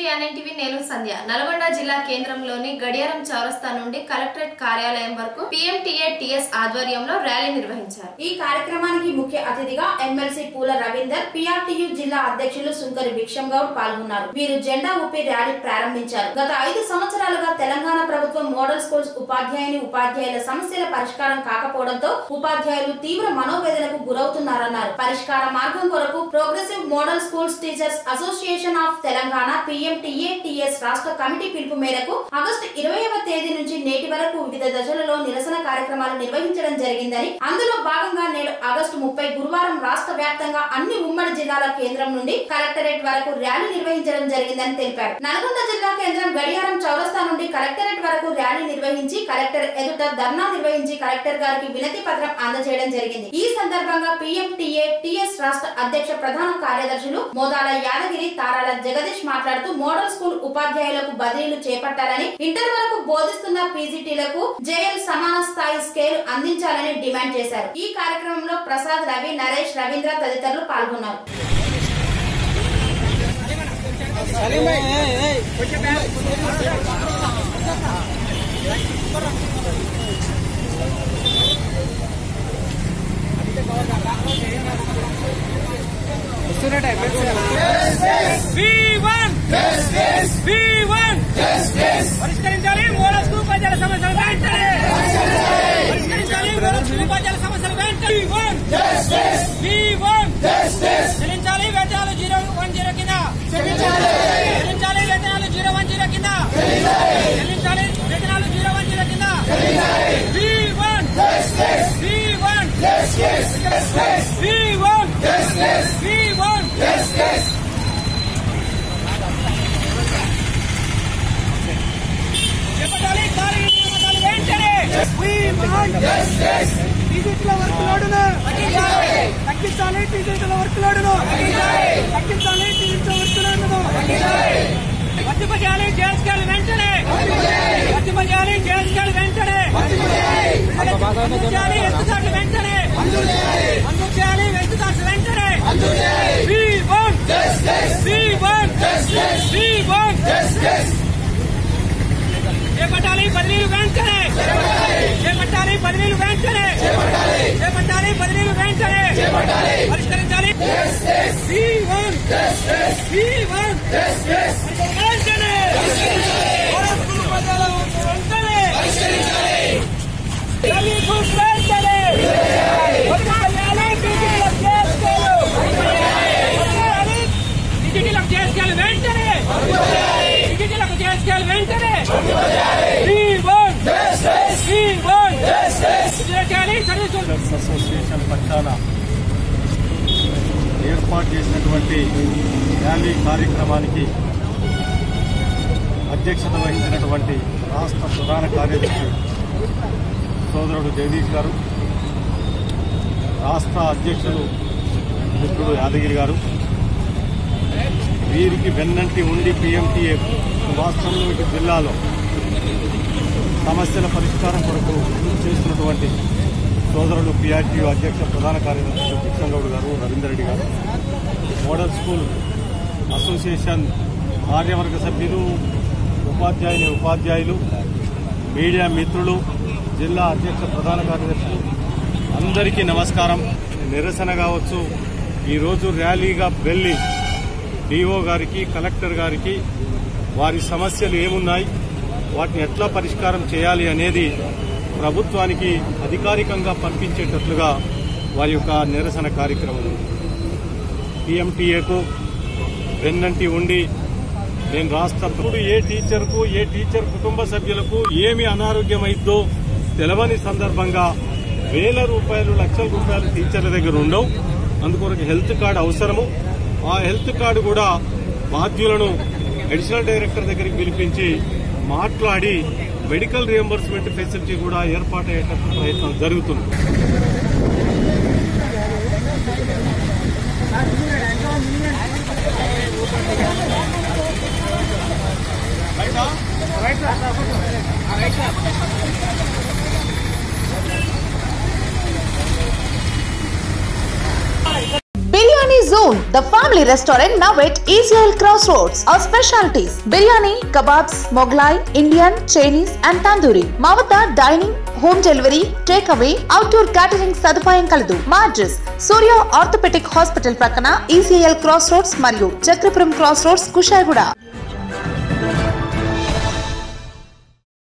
NNTV నేను సంధ్య నల్గొండ జిల్లా కేంద్రంలోని గడియారం చౌరస్తా నుండి కలెక్టరేట్ కార్యాలయం వరకు పీఎంటీఏ టీఎస్ ఆధ్వర్యంలో ర్యాలీ నిర్వహించారు ఈ కార్యక్రమానికి ముఖ్య అతిథిగా ఎమ్మెల్సీ పూల రవీందర్ పిఆర్టీయు జిల్లా అధ్యక్షులు సుంకరి భిక్షం గౌడ్ పాల్గొన్నారు వీరు జెండా ఊపి ర్యాలీ ప్రారంభించారు గత ఐదు సంవత్సరాలుగా తెలంగాణ ప్రభుత్వం మోడల్ స్కూల్స్ ఉపాధ్యాయుని ఉపాధ్యాయుల సమస్యల పరిష్కారం కాకపోవడంతో ఉపాధ్యాయులు తీవ్ర మనోవేదనకు గురవుతున్నారన్నారు పరిష్కార మార్గం కొరకు progressive model schools teachers association of Telangana PMTA TS రాష్ట్ర కమిటీ పిలుపు మేరకు ఆగస్టు ఇరవైవ తేదీ నుంచి నేటి వరకు వివిధ దశలలో నిరసన కార్యక్రమాలు నిర్వహించడం జరిగిందని అందులో భాగంగా నేడు ఆగస్టు ముప్పై గురువారం రాష్ట్ర వ్యాప్తంగా అన్ని ఉమ్మడి జిల్లాల కేంద్రం నుండి కలెక్టరేట్ వరకు ర్యాలీ నిర్వహించడం జరిగిందని తెలిపారు నల్గొండ జిల్లా కేంద్రం గడియారం చౌరస్తా నుండి కలెక్టరేట్ వరకు ర్యాలీ నిర్వహించి కలెక్టర్ ఎదుట ధర్నా నిర్వహించి కలెక్టర్ గారికి వినతి పత్రం అందజేయడం జరిగింది ఈ సందర్భంగా పిఎంటీఏ టిఎస్ రాష్ట్ర అధ్యక్ష ప్రధాన కార్యదర్శులు మోదాల యాదగిరి తారాల జగదీష్ మాట్లాడుతూ మోడల్ స్కూల్ ఉపాధ్యాయులకు బదిలీలు చేపట్టాలని ఇంటర్ వరకు బోధిస్తున్న పీజీటీలకు జేఎల్ సమాన స్థాయి స్కేల్ అందించాలని డిమాండ్ చేశారు ఈ కార్యక్రమంలో ప్రసాద్ రవి నరేష్ రవీంద్ర తదితరులు పాల్గొన్నారు V1 V1 పరిష్కరించాలి మోడల్ స్కూల్ ప్రజల సమస్యలు వెంటనే పరిష్కరించాలి మోడల్ స్కూల్ ప్రజల సమస్యలు వెంటనే V1 చెల్లించాలి వేతనాలు జీరో వన్ జీరో కింద చెల్లించాలి వేతనాలు జీరో వన్ జీరో కింద చెల్లించాలి వేతనాలు జీరో వన్ జీరో కింద V1 V1 V1 V1 చేపట్టాలి ఖాళీ నియామకాలు వెంటనే టీజీటీల వర్క్ లోడును తగ్గించాలి టీజీటీల వర్క్ లోడును తగ్గించాలి టీజీటీల వర్క్ లోడును వర్తింపజేయాలి జేఎస్కేలు వెంటనే వర్తింపజేయాలి జేఎస్కేలు వెంటనే మంజూరు చేయాలి ఎత్తుసాట్లు వెంటనే మంజూరు చేయాలి ఎత్తుసాట్లు వెంటనే V one V one V one చేపట్టాలి బదిలీలు వెంటనే చేపట్టాలి బదిలీలు వెంటనే చేపట్టాలి బదిలీలు వెంటనే పరిష్కరించాలి V1 V1 వెంటనే భారత్కు ప్రజల వెంటనే దళితులు వెంటనే పరిపాలన డిజిటల్ చేసుకోలు పరిపాలన డిజిటల్ చేసుకోలు వెంటనే డిజిటల్ చేసుకోలు వెంటనే V1 V1 చేయాలి సర్వీసులు టీచర్స్ అసోసియేషన్ పక్షాన ఏర్పాటు చేసినటువంటి ర్యాలీ కార్యక్రమానికి అధ్యక్షత వహించినటువంటి రాష్ట్ర ప్రధాన కార్యదర్శి సోదరుడు జగదీష్ గారు రాష్ట్ర అధ్యక్షులు మిత్రుడు యాదగిరి గారు వీరికి వెన్నంటి ఉండి పిఎంటీఏ రాష్ట్రంలో ఇటు జిల్లాలో సమస్యల పరిష్కారం కొరకు చేస్తున్నటువంటి సోదరులు పిఆర్టీయూ అధ్యక్ష ప్రధాన కార్యదర్శి భిక్షంగౌడ్ గారు రవీందర్ రెడ్డి గారు మోడల్ స్కూల్ అసోసియేషన్ కార్యవర్గ సభ్యులు ఉపాధ్యాయుని ఉపాధ్యాయులు మీడియా మిత్రులు జిల్లా అధ్యక్ష ప్రధాన కార్యదర్శులు అందరికీ నమస్కారం నిరసన కావచ్చు ఈరోజు ర్యాలీగా వెళ్ళి డిఓ గారికి కలెక్టర్ గారికి వారి సమస్యలు ఏమున్నాయి వాటిని ఎట్లా పరిష్కారం చేయాలి అనేది ప్రభుత్వానికి అధికారికంగా పంపించేటట్లుగా వారి యొక్క నిరసన కార్యక్రమం పిఎంటీఏకు వెన్నంటి ఉండి నేను రాష్ట్ర ఇప్పుడు ఏ టీచర్కు ఏ టీచర్ కుటుంబ సభ్యులకు ఏమి అనారోగ్యం అయిద్దో తెలవని సందర్భంగా వేల రూపాయలు లక్షల రూపాయలు టీచర్ల దగ్గర ఉండవు అందుకొరకు హెల్త్ కార్డు అవసరము ఆ హెల్త్ కార్డు కూడా బాధ్యులను అడిషనల్ డైరెక్టర్ దగ్గరికి పిలిపించి మాట్లాడి మెడికల్ రియంబర్స్మెంట్ ఫెసిలిటీ కూడా ఏర్పాటయ్యేటట్టు ప్రయత్నం జరుగుతుంది biryani zone Soon, the family restaurant now at ECL Crossroads. Our specialties biryani, kebabs, Moglai, Indian, Chinese, and tandoori. మా వద్ద dining home delivery take away outdoor catering సదుపాయం కలదు మా అడ్రస్ సూర్య ఆర్థోపెటిక్ హాస్పిటల్ ప్రక్కన ఈసీఎల్ క్రాస్ రోడ్స్ మరియు Chakrapuram cross roads Kushaiguda